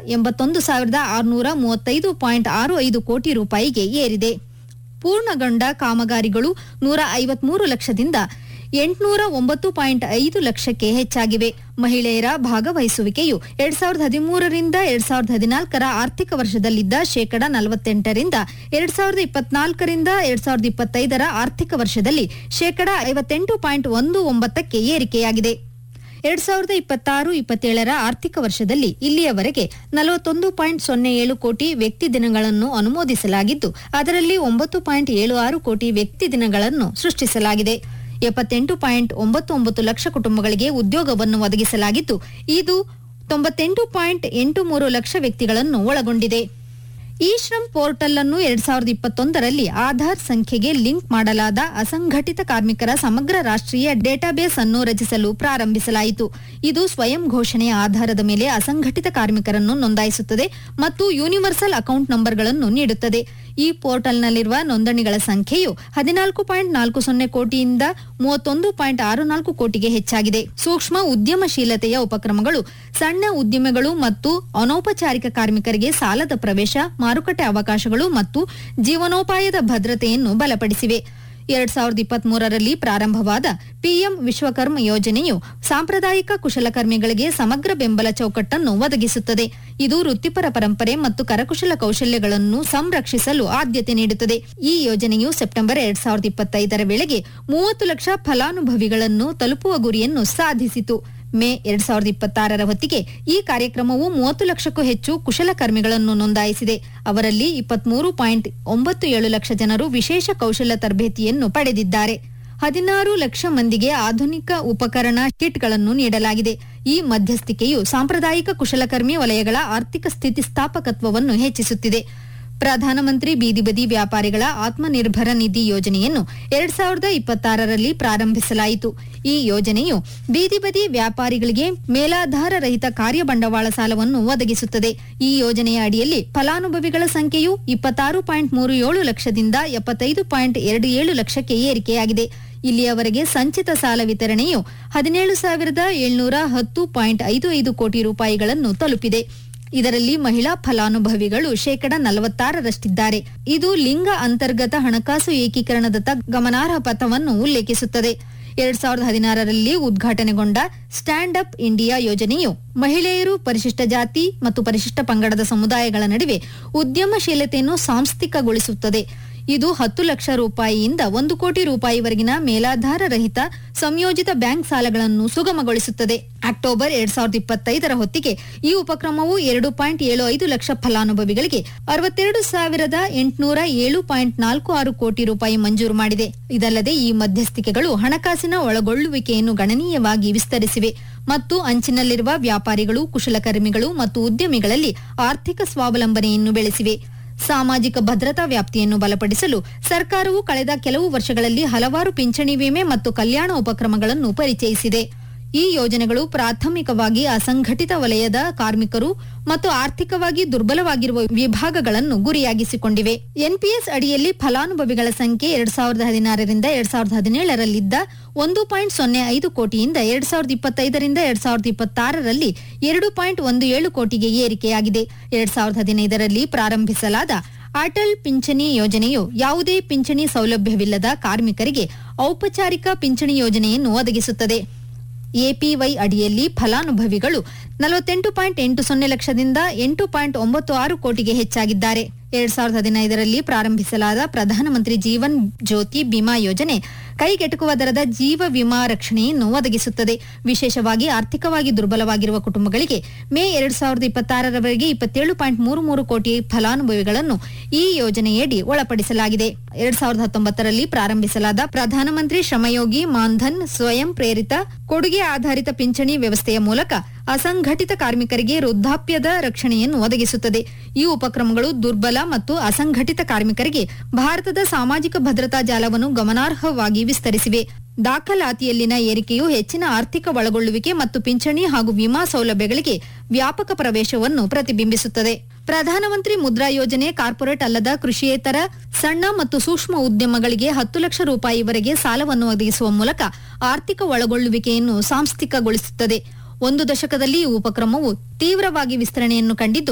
ಎಂಬತ್ತೊಂದು ಸಾವಿರದ ಆರುನೂರ ಮೂವತ್ತೈದು ಪಾಯಿಂಟ್ ಆರು ಐದು ಕೋಟಿ ರೂಪಾಯಿಗೆ ಏರಿದೆ ಪೂರ್ಣಗೊಂಡ ಕಾಮಗಾರಿಗಳು ನೂರ ಐವತ್ಮೂರು ಲಕ್ಷದಿಂದ ಎಂಟುನೂರ ಒಂಬತ್ತು ಪಾಯಿಂಟ್ ಐದು ಲಕ್ಷಕ್ಕೆ ಹೆಚ್ಚಾಗಿವೆ ಮಹಿಳೆಯರ ಭಾಗವಹಿಸುವಿಕೆಯು ಎರಡ್ ಸಾವಿರದ ಹದಿಮೂರರಿಂದ ಎರಡ್ ಸಾವಿರದ ಹದಿನಾಲ್ಕರ ಆರ್ಥಿಕ ವರ್ಷದಲ್ಲಿದ್ದ ಶೇಕಡ ನಲವತ್ತೆಂಟರಿಂದ ಎರಡ್ ಸಾವಿರದ ಇಪ್ಪತ್ನಾಲ್ಕರಿಂದ ಎರಡ್ ಸಾವಿರದ ಇಪ್ಪತ್ತೈದರ ಆರ್ಥಿಕ ವರ್ಷದಲ್ಲಿ ಶೇಕಡ ಐವತ್ತೆಂಟು ಪಾಯಿಂಟ್ ಒಂದು ಒಂಬತ್ತಕ್ಕೆ ಏರಿಕೆಯಾಗಿದೆ ಎರಡ್ ಸಾವಿರದ ಇಪ್ಪತ್ತಾರು ಇಪ್ಪತ್ತೇಳರ ಆರ್ಥಿಕ ವರ್ಷದಲ್ಲಿ ಇಲ್ಲಿಯವರೆಗೆ ನಲವತ್ತೊಂದು ಪಾಯಿಂಟ್ ಸೊನ್ನೆ ಏಳು ಕೋಟಿ ವ್ಯಕ್ತಿ ದಿನಗಳನ್ನು ಅನುಮೋದಿಸಲಾಗಿದ್ದು ಅದರಲ್ಲಿ ಒಂಬತ್ತು ಪಾಯಿಂಟ್ ಏಳು ಆರು ಕೋಟಿ ವ್ಯಕ್ತಿ ದಿನಗಳನ್ನು ಸೃಷ್ಟಿಸಲಾಗಿದೆ ಎಪ್ಪತ್ತೆಂಟು ಪಾಯಿಂಟ್ ಒಂಬತ್ತು ಒಂಬತ್ತು ಲಕ್ಷ ಕುಟುಂಬಗಳಿಗೆ ಉದ್ಯೋಗವನ್ನು ಒದಗಿಸಲಾಗಿದ್ದು ಇದು ತೊಂಬತ್ತೆಂಟು ಪಾಯಿಂಟ್ ಎಂಟು ಮೂರು ಲಕ್ಷ ವ್ಯಕ್ತಿಗಳನ್ನು ಒಳಗೊಂಡಿದೆ ಇ ಶ್ರಮ್ ಪೋರ್ಟಲ್ ಅನ್ನು ಎರಡ್ ಸಾವಿರದ ಇಪ್ಪತ್ತೊಂದರಲ್ಲಿ ಆಧಾರ್ ಸಂಖ್ಯೆಗೆ ಲಿಂಕ್ ಮಾಡಲಾದ ಅಸಂಘಟಿತ ಕಾರ್ಮಿಕರ ಸಮಗ್ರ ರಾಷ್ಟ್ರೀಯ ಡೇಟಾಬೇಸ್ ಅನ್ನು ರಚಿಸಲು ಪ್ರಾರಂಭಿಸಲಾಯಿತು ಇದು ಸ್ವಯಂ ಘೋಷಣೆಯ ಆಧಾರದ ಮೇಲೆ ಅಸಂಘಟಿತ ಕಾರ್ಮಿಕರನ್ನು ನೋಂದಾಯಿಸುತ್ತದೆ ಮತ್ತು ಯೂನಿವರ್ಸಲ್ ಅಕೌಂಟ್ ನಂಬರ್ಗಳನ್ನು ನೀಡುತ್ತದೆ ಈ ಪೋರ್ಟಲ್ನಲ್ಲಿರುವ ನೋಂದಣಿಗಳ ಸಂಖ್ಯೆಯು ಹದಿನಾಲ್ಕು ಪಾಯಿಂಟ್ ನಾಲ್ಕು ಸೊನ್ನೆ ಕೋಟಿಯಿಂದ ಮೂವತ್ತೊಂದು ಪಾಯಿಂಟ್ ಆರು ನಾಲ್ಕು ಕೋಟಿಗೆ ಹೆಚ್ಚಾಗಿದೆ ಸೂಕ್ಷ್ಮ ಉದ್ಯಮಶೀಲತೆಯ ಉಪಕ್ರಮಗಳು ಸಣ್ಣ ಉದ್ಯಮಗಳು ಮತ್ತು ಅನೌಪಚಾರಿಕ ಕಾರ್ಮಿಕರಿಗೆ ಸಾಲದ ಪ್ರವೇಶ ಮಾರುಕಟ್ಟೆ ಅವಕಾಶಗಳು ಮತ್ತು ಜೀವನೋಪಾಯದ ಭದ್ರತೆಯನ್ನು ಬಲಪಡಿಸಿವೆ ಎರಡ್ ಸಾವಿರದ ಇಪ್ಪತ್ತ್ ಮೂರರಲ್ಲಿ ಪ್ರಾರಂಭವಾದ ಪಿಎಂ ವಿಶ್ವಕರ್ಮ ಯೋಜನೆಯು ಸಾಂಪ್ರದಾಯಿಕ ಕುಶಲಕರ್ಮಿಗಳಿಗೆ ಸಮಗ್ರ ಬೆಂಬಲ ಚೌಕಟ್ಟನ್ನು ಒದಗಿಸುತ್ತದೆ ಇದು ವೃತ್ತಿಪರ ಪರಂಪರೆ ಮತ್ತು ಕರಕುಶಲ ಕೌಶಲ್ಯಗಳನ್ನು ಸಂರಕ್ಷಿಸಲು ಆದ್ಯತೆ ನೀಡುತ್ತದೆ ಈ ಯೋಜನೆಯು ಸೆಪ್ಟೆಂಬರ್ ಎರಡ್ ಸಾವಿರದ ಇಪ್ಪತ್ತೈದರ ವೇಳೆಗೆ ಮೂವತ್ತು ಲಕ್ಷ ಫಲಾನುಭವಿಗಳನ್ನು ತಲುಪುವ ಗುರಿಯನ್ನು ಸಾಧಿಸಿತು ಮೇ ಎರಡ್ ಸಾವಿರದ ಇಪ್ಪತ್ತಾರರ ಹೊತ್ತಿಗೆ ಈ ಕಾರ್ಯಕ್ರಮವು ಮೂವತ್ತು ಲಕ್ಷಕ್ಕೂ ಹೆಚ್ಚು ಕುಶಲಕರ್ಮಿಗಳನ್ನು ನೋಂದಾಯಿಸಿದೆ ಅವರಲ್ಲಿ ಇಪ್ಪತ್ಮೂರು ಪಾಯಿಂಟ್ ಒಂಬತ್ತು ಏಳು ಲಕ್ಷ ಜನರು ವಿಶೇಷ ಕೌಶಲ್ಯ ತರಬೇತಿಯನ್ನು ಪಡೆದಿದ್ದಾರೆ ಹದಿನಾರು ಲಕ್ಷ ಮಂದಿಗೆ ಆಧುನಿಕ ಉಪಕರಣ ಕಿಟ್ಗಳನ್ನು ನೀಡಲಾಗಿದೆ ಈ ಮಧ್ಯಸ್ಥಿಕೆಯು ಸಾಂಪ್ರದಾಯಿಕ ಕುಶಲಕರ್ಮಿ ವಲಯಗಳ ಆರ್ಥಿಕ ಸ್ಥಿತಿಸ್ಥಾಪಕತ್ವವನ್ನು ಹೆಚ್ಚಿಸುತ್ತಿದೆ ಪ್ರಧಾನಮಂತ್ರಿ ಬೀದಿ ಬದಿ ವ್ಯಾಪಾರಿಗಳ ಆತ್ಮನಿರ್ಭರ ನಿಧಿ ಯೋಜನೆಯನ್ನು ಎರಡ್ ಸಾವಿರದ ಇಪ್ಪತ್ತಾರರಲ್ಲಿ ಪ್ರಾರಂಭಿಸಲಾಯಿತು ಈ ಯೋಜನೆಯು ಬೀದಿ ಬದಿ ವ್ಯಾಪಾರಿಗಳಿಗೆ ಮೇಲಾಧಾರ ರಹಿತ ಕಾರ್ಯ ಬಂಡವಾಳ ಸಾಲವನ್ನು ಒದಗಿಸುತ್ತದೆ ಈ ಯೋಜನೆಯ ಅಡಿಯಲ್ಲಿ ಫಲಾನುಭವಿಗಳ ಸಂಖ್ಯೆಯು ಇಪ್ಪತ್ತಾರು ಪಾಯಿಂಟ್ ಮೂರು ಏಳು ಲಕ್ಷದಿಂದ ಎಪ್ಪತ್ತೈದು ಪಾಯಿಂಟ್ ಎರಡು ಏಳು ಲಕ್ಷಕ್ಕೆ ಏರಿಕೆಯಾಗಿದೆ ಇಲ್ಲಿಯವರೆಗೆ ಸಂಚಿತ ಸಾಲ ವಿತರಣೆಯು ಹದಿನೇಳು ಸಾವಿರದ ಏಳ್ನೂರ ಹತ್ತು ಪಾಯಿಂಟ್ ಐದು ಐದು ಕೋಟಿ ರೂಪಾಯಿಗಳನ್ನು ತಲುಪಿದೆ ಇದರಲ್ಲಿ ಮಹಿಳಾ ಫಲಾನುಭವಿಗಳು ಶೇಕಡ ನಲವತ್ತಾರರಷ್ಟಿದ್ದಾರೆ ಇದು ಲಿಂಗ ಅಂತರ್ಗತ ಹಣಕಾಸು ಏಕೀಕರಣದತ್ತ ಗಮನಾರ್ಹ ಪಥವನ್ನು ಉಲ್ಲೇಖಿಸುತ್ತದೆ ಎರಡ್ ಸಾವಿರದ ಹದಿನಾರರಲ್ಲಿ ಉದ್ಘಾಟನೆಗೊಂಡ ಸ್ಟ್ಯಾಂಡ್ ಅಪ್ ಇಂಡಿಯಾ ಯೋಜನೆಯು ಮಹಿಳೆಯರು ಪರಿಶಿಷ್ಟ ಜಾತಿ ಮತ್ತು ಪರಿಶಿಷ್ಟ ಪಂಗಡದ ಸಮುದಾಯಗಳ ನಡುವೆ ಉದ್ಯಮಶೀಲತೆಯನ್ನು ಸಾಂಸ್ಥಿಕಗೊಳಿಸುತ್ತದೆ ಇದು ಹತ್ತು ಲಕ್ಷ ರೂಪಾಯಿಯಿಂದ ಒಂದು ಕೋಟಿ ರೂಪಾಯಿವರೆಗಿನ ಮೇಲಾಧಾರ ರಹಿತ ಸಂಯೋಜಿತ ಬ್ಯಾಂಕ್ ಸಾಲಗಳನ್ನು ಸುಗಮಗೊಳಿಸುತ್ತದೆ ಅಕ್ಟೋಬರ್ ಎರಡ್ ಸಾವಿರದ ಇಪ್ಪತ್ತೈದರ ಹೊತ್ತಿಗೆ ಈ ಉಪಕ್ರಮವು ಎರಡು ಪಾಯಿಂಟ್ ಏಳು ಐದು ಲಕ್ಷ ಫಲಾನುಭವಿಗಳಿಗೆ ಅರವತ್ತೆರಡು ಸಾವಿರದ ಎಂಟುನೂರ ಏಳು ಪಾಯಿಂಟ್ ನಾಲ್ಕು ಆರು ಕೋಟಿ ರೂಪಾಯಿ ಮಂಜೂರು ಮಾಡಿದೆ ಇದಲ್ಲದೆ ಈ ಮಧ್ಯಸ್ಥಿಕೆಗಳು ಹಣಕಾಸಿನ ಒಳಗೊಳ್ಳುವಿಕೆಯನ್ನು ಗಣನೀಯವಾಗಿ ವಿಸ್ತರಿಸಿವೆ ಮತ್ತು ಅಂಚಿನಲ್ಲಿರುವ ವ್ಯಾಪಾರಿಗಳು ಕುಶಲಕರ್ಮಿಗಳು ಮತ್ತು ಉದ್ಯಮಿಗಳಲ್ಲಿ ಆರ್ಥಿಕ ಸ್ವಾವಲಂಬನೆಯನ್ನು ಬೆಳೆಸಿವೆ ಸಾಮಾಜಿಕ ಭದ್ರತಾ ವ್ಯಾಪ್ತಿಯನ್ನು ಬಲಪಡಿಸಲು ಸರ್ಕಾರವು ಕಳೆದ ಕೆಲವು ವರ್ಷಗಳಲ್ಲಿ ಹಲವಾರು ಪಿಂಚಣಿ ವಿಮೆ ಮತ್ತು ಕಲ್ಯಾಣ ಉಪಕ್ರಮಗಳನ್ನು ಪರಿಚಯಿಸಿದೆ ಈ ಯೋಜನೆಗಳು ಪ್ರಾಥಮಿಕವಾಗಿ ಅಸಂಘಟಿತ ವಲಯದ ಕಾರ್ಮಿಕರು ಮತ್ತು ಆರ್ಥಿಕವಾಗಿ ದುರ್ಬಲವಾಗಿರುವ ವಿಭಾಗಗಳನ್ನು ಗುರಿಯಾಗಿಸಿಕೊಂಡಿವೆ ಎನ್ಪಿಎಸ್ ಅಡಿಯಲ್ಲಿ ಫಲಾನುಭವಿಗಳ ಸಂಖ್ಯೆ ಎರಡ್ ಸಾವಿರದ ಹದಿನಾರರಿಂದ ಎರಡ್ ಸಾವಿರದ ಹದಿನೇಳರಲ್ಲಿದ್ದ ಒಂದು ಪಾಯಿಂಟ್ ಸೊನ್ನೆ ಐದು ಕೋಟಿಯಿಂದ ಎರಡ್ ಸಾವಿರದ ಇಪ್ಪತ್ತೈದರಿಂದ ಎರಡ್ ಸಾವಿರದ ಇಪ್ಪತ್ತಾರರಲ್ಲಿ ಎರಡು ಪಾಯಿಂಟ್ ಒಂದು ಏಳು ಕೋಟಿಗೆ ಏರಿಕೆಯಾಗಿದೆ ಎರಡ್ ಸಾವಿರದ ಹದಿನೈದರಲ್ಲಿ ಪ್ರಾರಂಭಿಸಲಾದ ಅಟಲ್ ಪಿಂಚಣಿ ಯೋಜನೆಯು ಯಾವುದೇ ಪಿಂಚಣಿ ಸೌಲಭ್ಯವಿಲ್ಲದ ಕಾರ್ಮಿಕರಿಗೆ ಔಪಚಾರಿಕ ಪಿಂಚಣಿ ಯೋಜನೆಯನ್ನು ಒದಗಿಸುತ್ತದೆ ಎಪಿವೈ ಅಡಿಯಲ್ಲಿ ಫಲಾನುಭವಿಗಳು ನಲವತ್ತೆಂಟು ಪಾಯಿಂಟ್ ಎಂಟು ಸೊನ್ನೆ ಲಕ್ಷದಿಂದ ಎಂಟು ಪಾಯಿಂಟ್ ಒಂಬತ್ತು ಆರು ಕೋಟಿಗೆ ಹೆಚ್ಚಾಗಿದ್ದಾರೆ ಎರಡ್ ಸಾವಿರದ ಹದಿನೈದರಲ್ಲಿ ಪ್ರಾರಂಭಿಸಲಾದ ಪ್ರಧಾನಮಂತ್ರಿ ಜೀವನ್ ಜ್ಯೋತಿ ಬಿಮಾ ಯೋಜನೆ ಕೈಗೆಟುಕುವ ದರದ ಜೀವ ವಿಮಾ ರಕ್ಷಣೆಯನ್ನು ಒದಗಿಸುತ್ತದೆ ವಿಶೇಷವಾಗಿ ಆರ್ಥಿಕವಾಗಿ ದುರ್ಬಲವಾಗಿರುವ ಕುಟುಂಬಗಳಿಗೆ ಮೇ ಎರಡ್ ಸಾವಿರದ ಇಪ್ಪತ್ತಾರರವರೆಗೆ ಇಪ್ಪತ್ತೇಳು ಪಾಯಿಂಟ್ ಮೂರು ಮೂರು ಕೋಟಿ ಫಲಾನುಭವಿಗಳನ್ನು ಈ ಯೋಜನೆಯಡಿ ಒಳಪಡಿಸಲಾಗಿದೆ ಎರಡ್ ಸಾವಿರದ ಹತ್ತೊಂಬತ್ತರಲ್ಲಿ ಪ್ರಾರಂಭಿಸಲಾದ ಪ್ರಧಾನಮಂತ್ರಿ ಶ್ರಮಯೋಗಿ ಮಾನ್ಧನ್ ಸ್ವಯಂ ಪ್ರೇರಿತ ಕೊಡುಗೆ ಆಧಾರಿತ ಪಿಂಚಣಿ ವ್ಯವಸ್ಥೆಯ ಮೂಲಕ ಅಸಂಘಟಿತ ಕಾರ್ಮಿಕರಿಗೆ ವೃದ್ಧಾಪ್ಯದ ರಕ್ಷಣೆಯನ್ನು ಒದಗಿಸುತ್ತದೆ ಈ ಉಪಕ್ರಮಗಳು ದುರ್ಬಲ ಮತ್ತು ಅಸಂಘಟಿತ ಕಾರ್ಮಿಕರಿಗೆ ಭಾರತದ ಸಾಮಾಜಿಕ ಭದ್ರತಾ ಜಾಲವನ್ನು ಗಮನಾರ್ಹವಾಗಿ ವಿಸ್ತರಿಸಿವೆ ದಾಖಲಾತಿಯಲ್ಲಿನ ಏರಿಕೆಯು ಹೆಚ್ಚಿನ ಆರ್ಥಿಕ ಒಳಗೊಳ್ಳುವಿಕೆ ಮತ್ತು ಪಿಂಚಣಿ ಹಾಗೂ ವಿಮಾ ಸೌಲಭ್ಯಗಳಿಗೆ ವ್ಯಾಪಕ ಪ್ರವೇಶವನ್ನು ಪ್ರತಿಬಿಂಬಿಸುತ್ತದೆ ಪ್ರಧಾನಮಂತ್ರಿ ಮುದ್ರಾ ಯೋಜನೆ ಕಾರ್ಪೊರೇಟ್ ಅಲ್ಲದ ಕೃಷಿಯೇತರ ಸಣ್ಣ ಮತ್ತು ಸೂಕ್ಷ್ಮ ಉದ್ಯಮಗಳಿಗೆ ಹತ್ತು ಲಕ್ಷ ರೂಪಾಯಿವರೆಗೆ ಸಾಲವನ್ನು ಒದಗಿಸುವ ಮೂಲಕ ಆರ್ಥಿಕ ಒಳಗೊಳ್ಳುವಿಕೆಯನ್ನು ಸಾಂಸ್ಥಿಕಗೊಳಿಸುತ್ತದೆ ಒಂದು ದಶಕದಲ್ಲಿ ಈ ಉಪಕ್ರಮವು ತೀವ್ರವಾಗಿ ವಿಸ್ತರಣೆಯನ್ನು ಕಂಡಿದ್ದು